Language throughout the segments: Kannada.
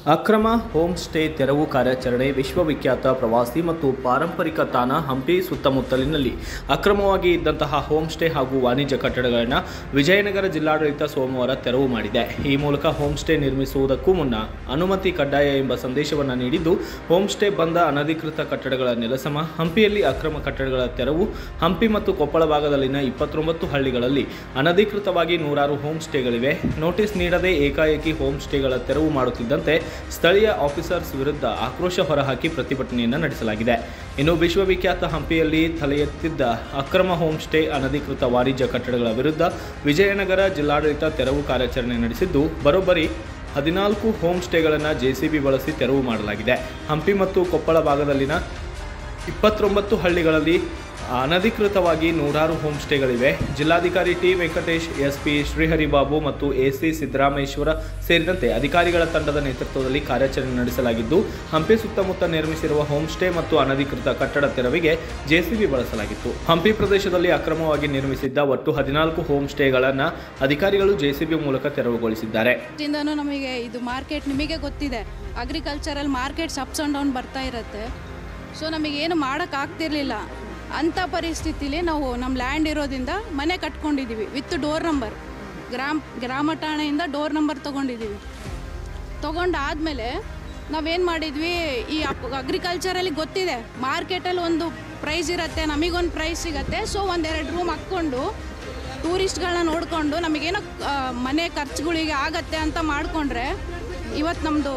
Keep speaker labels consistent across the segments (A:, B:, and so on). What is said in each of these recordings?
A: ಅಕ್ರಮ ಹೋಮ್ ಸ್ಟೇ ತೆರವು ಕಾರ್ಯಾಚರಣೆ ವಿಶ್ವವಿಖ್ಯಾತ ಪ್ರವಾಸಿ ಮತ್ತು ಪಾರಂಪರಿಕ ತಾಣ ಹಂಪಿ ಸುತ್ತಮುತ್ತಲಿನಲ್ಲಿ ಅಕ್ರಮವಾಗಿ ಇದ್ದಂತಹ ಹೋಮ್ ಸ್ಟೇ ಹಾಗೂ ವಾಣಿಜ್ಯ ಕಟ್ಟಡಗಳನ್ನು ವಿಜಯನಗರ ಜಿಲ್ಲಾಡಳಿತ ಸೋಮವಾರ ತೆರವು ಮಾಡಿದೆ ಈ ಮೂಲಕ ಹೋಮ್ ಸ್ಟೇ ನಿರ್ಮಿಸುವುದಕ್ಕೂ ಮುನ್ನ ಅನುಮತಿ ಕಡ್ಡಾಯ ಎಂಬ ಸಂದೇಶವನ್ನು ನೀಡಿದ್ದು ಹೋಮ್ ಸ್ಟೇ ಬಂದ ಅನಧಿಕೃತ ಕಟ್ಟಡಗಳ ನೆಲಸಮ ಹಂಪಿಯಲ್ಲಿ ಅಕ್ರಮ ಕಟ್ಟಡಗಳ ತೆರವು ಹಂಪಿ ಮತ್ತು ಕೊಪ್ಪಳ ಭಾಗದಲ್ಲಿನ ಇಪ್ಪತ್ತೊಂಬತ್ತು ಹಳ್ಳಿಗಳಲ್ಲಿ ಅನಧಿಕೃತವಾಗಿ ನೂರಾರು ಹೋಮ್ ಸ್ಟೇಗಳಿವೆ ನೋಟಿಸ್ ನೀಡದೆ ಏಕಾಏಕಿ ಹೋಮ್ ಸ್ಟೇಗಳ ತೆರವು ಮಾಡುತ್ತಿದ್ದಂತೆ ಸ್ಥಳೀಯ ಆಫೀಸರ್ಸ್ ವಿರುದ್ಧ ಆಕ್ರೋಶ ಹೊರಹಾಕಿ ಪ್ರತಿಭಟನೆಯನ್ನು ನಡೆಸಲಾಗಿದೆ ಇನ್ನು ವಿಶ್ವವಿಖ್ಯಾತ ಹಂಪಿಯಲ್ಲಿ ತಲೆ ಎತ್ತಿದ್ದ ಅಕ್ರಮ ಹೋಮ್ ಸ್ಟೇ ಅನಧಿಕೃತ ವಾಣಿಜ್ಯ ಕಟ್ಟಡಗಳ ವಿರುದ್ಧ ವಿಜಯನಗರ ಜಿಲ್ಲಾಡಳಿತ ತೆರವು ಕಾರ್ಯಾಚರಣೆ ನಡೆಸಿದ್ದು ಬರೋಬ್ಬರಿ ಹದಿನಾಲ್ಕು ಹೋಮ್ ಸ್ಟೇಗಳನ್ನು ಜೆಸಿಬಿ ಬಳಸಿ ತೆರವು ಮಾಡಲಾಗಿದೆ ಹಂಪಿ ಮತ್ತು ಕೊಪ್ಪಳ ಭಾಗದಲ್ಲಿನ ಇಪ್ಪತ್ತೊಂಬತ್ತು ಹಳ್ಳಿಗಳಲ್ಲಿ ಅನಧಿಕೃತವಾಗಿ ನೂರಾರು ಹೋಮ್ ಸ್ಟೇಗಳಿವೆ ಜಿಲ್ಲಾಧಿಕಾರಿ ಟಿ ವೆಂಕಟೇಶ್ ಎಸ್ಪಿ ಶ್ರೀಹರಿಬಾಬು ಮತ್ತು ಎಸಿ ಸಿದ್ದರಾಮೇಶ್ವರ ಸೇರಿದಂತೆ ಅಧಿಕಾರಿಗಳ ತಂಡದ ನೇತೃತ್ವದಲ್ಲಿ ಕಾರ್ಯಾಚರಣೆ ನಡೆಸಲಾಗಿದ್ದು ಹಂಪಿ ಸುತ್ತಮುತ್ತ ನಿರ್ಮಿಸಿರುವ ಹೋಮ್ ಸ್ಟೇ ಮತ್ತು ಅನಧಿಕೃತ ಕಟ್ಟಡ ತೆರವಿಗೆ ಜೆಸಿಬಿ ಬಳಸಲಾಗಿತ್ತು ಹಂಪಿ ಪ್ರದೇಶದಲ್ಲಿ ಅಕ್ರಮವಾಗಿ ನಿರ್ಮಿಸಿದ್ದ ಒಟ್ಟು ಹದಿನಾಲ್ಕು ಹೋಮ್ ಸ್ಟೇಗಳನ್ನು ಅಧಿಕಾರಿಗಳು ಜೆಸಿಬಿ ಮೂಲಕ ತೆರವುಗೊಳಿಸಿದ್ದಾರೆ
B: ಇಂದನೂ ನಮಗೆ ಇದು ಮಾರ್ಕೆಟ್ ನಿಮಗೆ ಗೊತ್ತಿದೆ agricultural markets ups and down ಬರ್ತಾ ಇರುತ್ತೆ ಸೊ ನಮಗೇನು ಮಾಡೋಕ್ಕಾಗ್ತಿರ್ಲಿಲ್ಲ ಅಂಥ ಪರಿಸ್ಥಿತಿಲಿ ನಾವು ನಮ್ಮ ಲ್ಯಾಂಡ್ ಇರೋದ್ರಿಂದ ಮನೆ ಕಟ್ಕೊಂಡಿದ್ದೀವಿ ವಿತ್ ಡೋರ್ ನಂಬರ್ ಗ್ರಾಮ ಗ್ರಾಮ ಠಾಣೆಯಿಂದ ಡೋರ್ ನಂಬರ್ ತೊಗೊಂಡಿದ್ದೀವಿ ತೊಗೊಂಡಾದಮೇಲೆ ನಾವೇನು ಮಾಡಿದ್ವಿ ಈ ಅಗ್ರಿಕಲ್ಚರಲ್ಲಿ ಗೊತ್ತಿದೆ ಮಾರ್ಕೆಟಲ್ಲಿ ಒಂದು ಪ್ರೈಸ್ ಇರುತ್ತೆ ನಮಗೊಂದು ಪ್ರೈಸ್ ಸಿಗತ್ತೆ ಸೊ ಒಂದೆರಡು ರೂಮ್ ಹಾಕ್ಕೊಂಡು ಟೂರಿಸ್ಟ್ಗಳನ್ನ ನೋಡಿಕೊಂಡು ನಮಗೇನೋ ಆ, ಮನೆ ಖರ್ಚುಗಳಿಗೆ ಆಗತ್ತೆ ಅಂತ ಮಾಡಿಕೊಂಡ್ರೆ ಇವತ್ತು ನಮ್ಮದು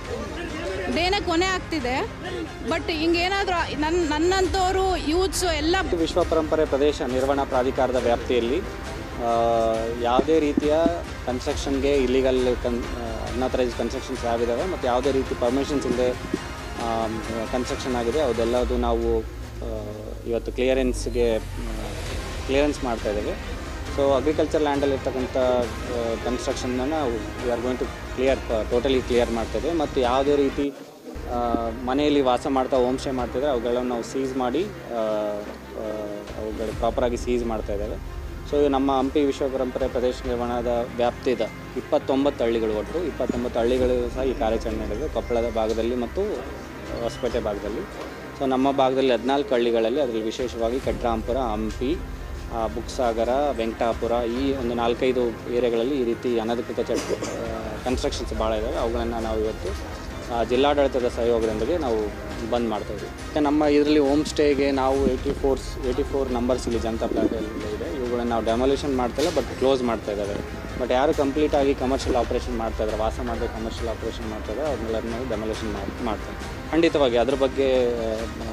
B: ಡೇನೇ ಕೊನೆ ಆಗ್ತಿದೆ ಬಟ್ ಹಿಂಗೇನಾದರೂ ನನ್ನ ನನ್ನಂಥವ್ರು ಯೂತ್ಸು ಎಲ್ಲ
C: ವಿಶ್ವ ಪರಂಪರೆ ಪ್ರದೇಶ ನಿರ್ವಹಣಾ ಪ್ರಾಧಿಕಾರದ ವ್ಯಾಪ್ತಿಯಲ್ಲಿ ಆ, ಯಾವುದೇ ರೀತಿಯ ಕನ್ಸ್ಟ್ರಕ್ಷನ್ಗೆ ಇಲ್ಲಿಗಲ್ ಕನ್ ಅನ್ಅಥರೈಸ್ ಕನ್ಸ್ಟ್ರಕ್ಷನ್ಸ್ ಯಾವಿದ್ದಾವೆ ಮತ್ತು ಯಾವುದೇ ರೀತಿ ಪರ್ಮಿಷನ್ಸ್ ಇಲ್ಲದೆ ಕನ್ಸ್ಟ್ರಕ್ಷನ್ ಆಗಿದೆ ಅದೆಲ್ಲದು ನಾವು ಆ, ಇವತ್ತು ಕ್ಲಿಯರೆನ್ಸ್ಗೆ ಕ್ಲಿಯರೆನ್ಸ್ ಮಾಡ್ತಾ ಇದ್ದೇವೆ ಸೊ ಅಗ್ರಿಕಲ್ಚರ್ ಲ್ಯಾಂಡಲ್ಲಿ ಇರ್ತಕ್ಕಂಥ ಕನ್ಸ್ಟ್ರಕ್ಷನ್ನ we are going to clear totally clear ಮಾಡ್ತಾ ಇದ್ದೇವೆ ಮತ್ತು ಯಾವುದೇ ರೀತಿ ಆ, ಮನೆಯಲ್ಲಿ ವಾಸ ಮಾಡ್ತಾ ಹೋಮ್ ಸ್ಟೇ ಮಾಡ್ತಿದ್ರೆ ಅವುಗಳನ್ನು ನಾವು ಸೀಸ್ ಮಾಡಿ ಆ, ಆ, ಅವುಗಳು ಪ್ರಾಪರಾಗಿ ಸೀಸ್ ಮಾಡ್ತಾ ಇದ್ದೇವೆ ಸೊ ಇದು ನಮ್ಮ ಹಂಪಿ ವಿಶ್ವ ಪರಂಪರೆ ಪ್ರದೇಶ ನಿರ್ವಹಣಾದ ವ್ಯಾಪ್ತಿದ ಇಪ್ಪತ್ತೊಂಬತ್ತು ಹಳ್ಳಿಗಳು ಒಟ್ಟು ಇಪ್ಪತ್ತೊಂಬತ್ತು ಹಳ್ಳಿಗಳು ಸಹ ಈ ಕಾರ್ಯಾಚರಣೆ ನಡೆದಿದೆ ಕೊಪ್ಪಳದ ಭಾಗದಲ್ಲಿ ಮತ್ತು ಹೊಸಪೇಟೆ ಭಾಗದಲ್ಲಿ ಸೊ ನಮ್ಮ ಭಾಗದಲ್ಲಿ ಹದಿನಾಲ್ಕು ಹಳ್ಳಿಗಳಲ್ಲಿ ಅದರಲ್ಲಿ ವಿಶೇಷವಾಗಿ ಕಟ್ರಾಂಪುರ ಹಂಪಿ ಆ, ಬುಕ್ಸಾಗರ ವೆಂಕಟಾಪುರ ಈ ಒಂದು ನಾಲ್ಕೈದು ಏರಿಯಾಗಳಲ್ಲಿ ಈ ರೀತಿ ಅನಧಿಕೃತ ಚಟ್ ಕನ್ಸ್ಟ್ರಕ್ಷನ್ಸ್ ಭಾಳ ಇದ್ದಾವೆ ಅವುಗಳನ್ನು ನಾವು ಇವತ್ತು ಆ, ಜಿಲ್ಲಾಡಳಿತದ ಸಹಯೋಗದೊಂದಿಗೆ ನಾವು ಬಂದ್ ಮಾಡ್ತಾ ಇದ್ದೀವಿ ಮತ್ತು ನಮ್ಮ ಇದರಲ್ಲಿ ಹೋಮ್ ಸ್ಟೇಗೆ ನಾವು eighty fours eighty four numbers ಇಲ್ಲಿ ಜನತಾ ಪ್ಲಾಟಲ್ಲಿ ಇದೆ ಇವುಗಳನ್ನು ನಾವು ಡೆಮೊಲಿಷನ್ ಮಾಡ್ತಾಯಿಲ್ಲ ಬಟ್ ಕ್ಲೋಸ್ ಮಾಡ್ತಾ ಇದ್ದಾವೆ ಬಟ್ ಯಾರು ಕಂಪ್ಲೀಟ್ ಆಗಿ ಕಮರ್ಷಿಯಲ್ ಆಪರೇಷನ್ ಮಾಡ್ತಾ ಇದ್ದಾರೆ ವಾಸ ಮಾಡದೆ ಕಮರ್ಷಿಯಲ್ ಆಪರೇಷನ್ ಮಾಡ್ತಾ ಇದ್ದಾರೆ ಅವ್ರನ್ನೆಲ್ಲರೂ ನಾವು ಡೆಮೊಲಿಷನ್ ಮಾಡಿ ಮಾಡ್ತಾರೆ ಖಂಡಿತವಾಗಿ ಅದ್ರ ಬಗ್ಗೆ ಆ,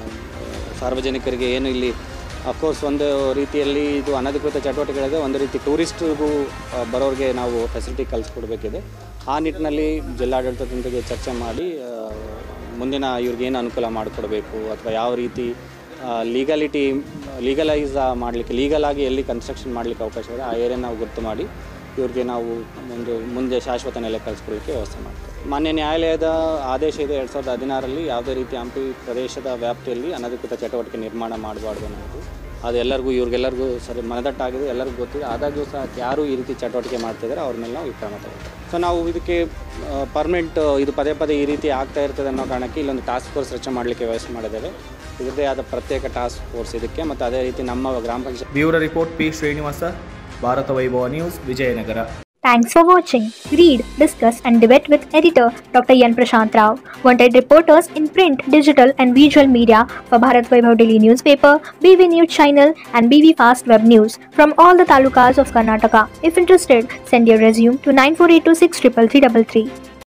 C: ಆ, ಸಾರ್ವಜನಿಕರಿಗೆ ಏನು ಇಲ್ಲಿ ಅಫ್ಕೋರ್ಸ್ ಒಂದು ರೀತಿಯಲ್ಲಿ ಇದು ಅನಧಿಕೃತ ಚಟುವಟಿಕೆಗಳಿದೆ ಒಂದು ರೀತಿ ಟೂರಿಸ್ಟ್ಗೂ ಬರೋರಿಗೆ ನಾವು ಫೆಸಿಲಿಟಿ ಕಲಿಸ್ಕೊಡ್ಬೇಕಿದೆ ಆ ನಿಟ್ಟಿನಲ್ಲಿ ಜಿಲ್ಲಾಡಳಿತದೊಂದಿಗೆ ಚರ್ಚೆ ಮಾಡಿ ಆ, ಮುಂದಿನ ಇವ್ರಿಗೆ ಏನು ಅನುಕೂಲ ಮಾಡಿಕೊಡ್ಬೇಕು ಅಥವಾ ಯಾವ ರೀತಿ ಲೀಗಲಿಟಿ ಲೀಗಲೈಸ್ ಮಾಡಲಿಕ್ಕೆ ಲೀಗಲ್ ಆಗಿ ಎಲ್ಲಿ ಕನ್ಸ್ಟ್ರಕ್ಷನ್ ಮಾಡಲಿಕ್ಕೆ ಅವಕಾಶ ಇದೆ ಆ ಏರಿಯಾ ನಾವು ಗುರ್ತು ಮಾಡಿ ಇವ್ರಿಗೆ ನಾವು ಒಂದು ಮುಂದೆ ಶಾಶ್ವತ ನೆಲೆ ಕಲಿಸ್ಕೊಳ್ಳಿಕ್ಕೆ ವ್ಯವಸ್ಥೆ ಮಾಡ್ತೇವೆ ಮಾನ್ಯ ನ್ಯಾಯಾಲಯದ ಆದೇಶ ಇದೆ ಎರಡು ಸಾವಿರದ ಹದಿನಾರರಲ್ಲಿ ಯಾವುದೇ ರೀತಿ ಹಂಪಿ ಪ್ರದೇಶದ ವ್ಯಾಪ್ತಿಯಲ್ಲಿ ಅನಧಿಕೃತ ಚಟುವಟಿಕೆ ನಿರ್ಮಾಣ ಮಾಡಬಾರ್ದು ಅನ್ನೋದು ಅದು ಎಲ್ಲರಿಗೂ ಇವ್ರಿಗೆಲ್ಲರಿಗೂ ಸರಿ ಮನದಟ್ಟಾಗಿದೆ ಎಲ್ಲರಿಗೂ ಗೊತ್ತಿದೆ ಆದಾಗ್ಯೂ ಸಹ ಯಾರು ಈ ರೀತಿ ಚಟುವಟಿಕೆ ಮಾಡ್ತಿದ್ದಾರೆ ಅವ್ರ ಮೇಲೆ ನಾವು ಈ ಕ್ರಮ ತಗೊಳ್ತೇವೆ ಸೊ ನಾವು ಇದಕ್ಕೆ ಪರ್ಮನೆಂಟ್ ಇದು ಪದೇ ಪದೇ ಈ ರೀತಿ ಆಗ್ತಾ ಇರ್ತದೆ ಅನ್ನೋ ಕಾರಣಕ್ಕೆ ಇಲ್ಲೊಂದು ಟಾಸ್ಕ್ ಫೋರ್ಸ್ ರಚನೆ ಮಾಡಲಿಕ್ಕೆ ವ್ಯವಸ್ಥೆ ಮಾಡಿದ್ದೇವೆ ಇದರದೇ ಆದ ಪ್ರತ್ಯೇಕ ಟಾಸ್ಕ್ ಫೋರ್ಸ್ ಇದಕ್ಕೆ ಮತ್ತು ಅದೇ ರೀತಿ ನಮ್ಮ ಗ್ರಾಮ panchayat
A: bureau report P Srinivasa Bharata Vaibhava news Vijayanagara
D: Thanks for watching. Read, discuss, and debate with editor Dr. Yan Prashant Rao. Wanted reporters in print, digital, and visual media for Bharat Vaibhav Daily Newspaper, BV News Channel, and BV Fast Web News from all the talukas of Karnataka. If interested, send your resume to 9482633333.